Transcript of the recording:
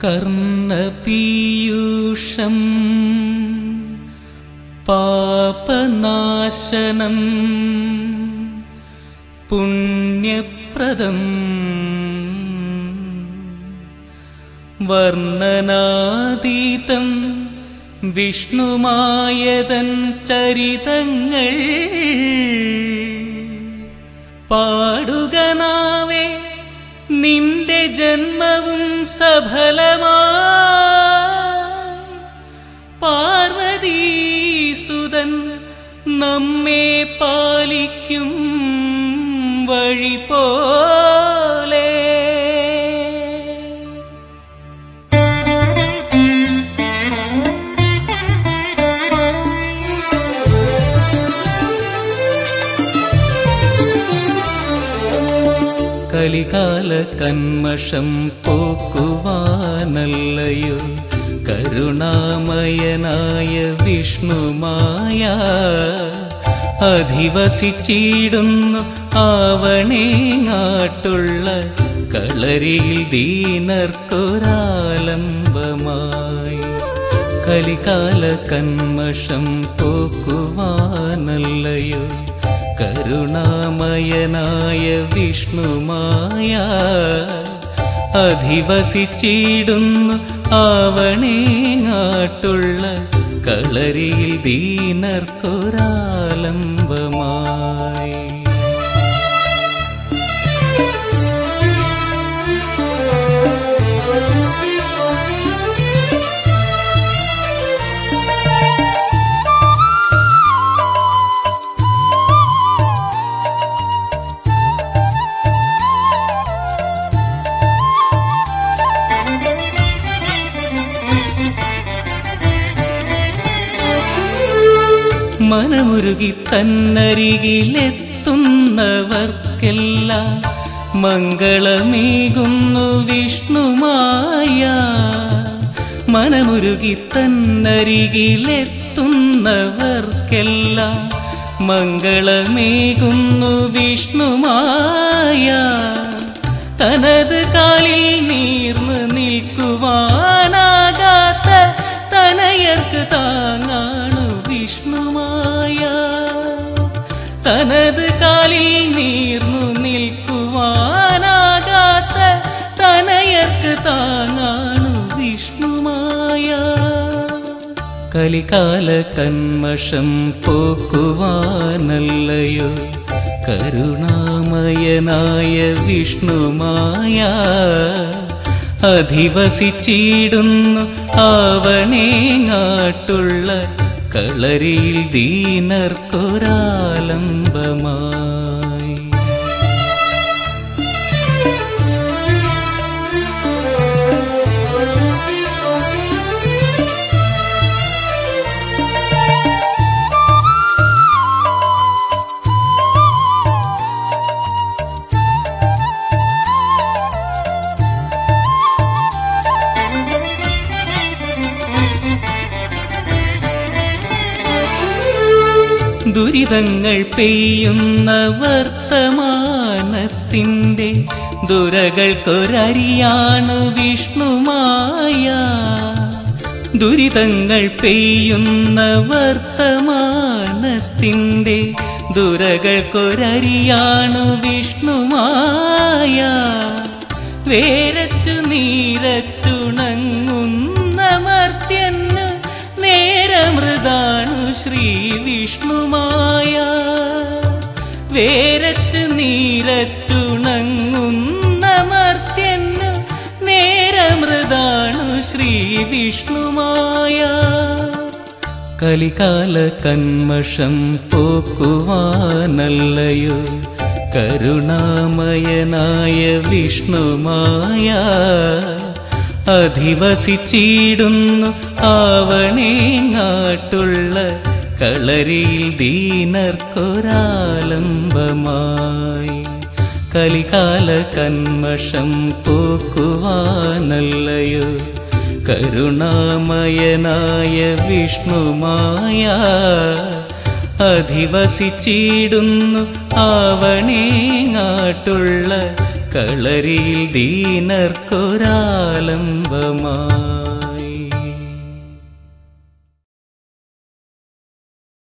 കർണപീയൂഷം പാപനാശനം പുണ്യപ്രദം വർണ്ണനാതീതം വിഷ്ണുമായതൻ ചരിതങ്ങൾ പാടുക നാവേ നിന്റെ ജന്മവും സഫലമാ പാർവതീസുതൻ നമ്മെ പാലിക്കും വഴി പോലെ കലികാല കന്മഷം പോക്കുവാനല്ലയോ കരുണാമയനായ വിഷ്ണുമായ അധിവസിച്ചിടുന്നു ആവണേങ്ങാട്ടുള്ള കളരിയിൽ ദീനർക്കൊരാലംബമായി കലികാല കന്മഷം പോക്കുവാനല്ലയോ കരുണാമയനായ വിഷ്ണുമായ അധിവസിച്ചിടുന്നു ആവണേങ്ങാട്ടുള്ള കളരിയിൽ ദീനർക്കൊരാലംബമായി മനമുരുകി തന്നരികിലെത്തുന്നവർക്കെല്ലാം മംഗളമേകുന്നു വിഷ്ണുമായ മനമുരുകി തന്നരികിലെത്തുന്നവർക്കെല്ലാം മംഗളമേകുന്നു വിഷ്ണുമായ തനത് കാലിൽ നീർന്നു നിൽക്കുവാനാകാത്ത തനയർക്ക് താങ്ങാണു വിഷ്ണുമായ തനത് കാലിൽ നീർന്നു നിൽക്കുവാനാകാത്ത തനയർക്ക് താങ്ങാണു വിഷ്ണുമായ കലികാല കന്മഷം പോക്കുവാനല്ലയോ കരുണാമയനായ വിഷ്ണുമായ അധിവസിച്ചിടുന്നു ആവണേങ്ങാട്ടുള്ള കളരിയിൽ ദീനർക്കൊരാലംബമായി ദുരിതങ്ങൾ പെയ്യുന്ന വർത്തമാനത്തിൻ്റെ ദുരകൾക്കൊരരിയാണ് വിഷ്ണുമായ ദുരിതങ്ങൾ പെയ്യുന്ന വർത്തമാനത്തിൻ്റെ ദുരകൾക്കൊരരിയാണ് വിഷ്ണുമായ വേരറ്റു നീരറ്റുണങ്ങുന്ന മർത്യന് നേരമൃതാണു ശ്രീ വിഷ്ണുമായ വേരറ്റ് നീരറ്റുണങ്ങുന്ന മർത്യന് നേരമൃതാണു ശ്രീ വിഷ്ണുമായ കലികാല കന്മഷം പോക്കുവാനല്ലയോ കരുണാമയനായ വിഷ്ണുമായ അധിവസിച്ചിടുന്നു ആവണേങ്ങാട്ടുള്ള കളരിയിൽ ദീനർക്കൊരാലംബമായി കലികാല കന്മഷം പോക്കുവാനല്ലയോ കരുണാമയനായ വിഷ്ണുമായ അധിവസിച്ചിടുന്നു ആവണേങ്ങാട്ടുള്ള കളരിയിൽ ദീനർക്കൊരാലംബമായി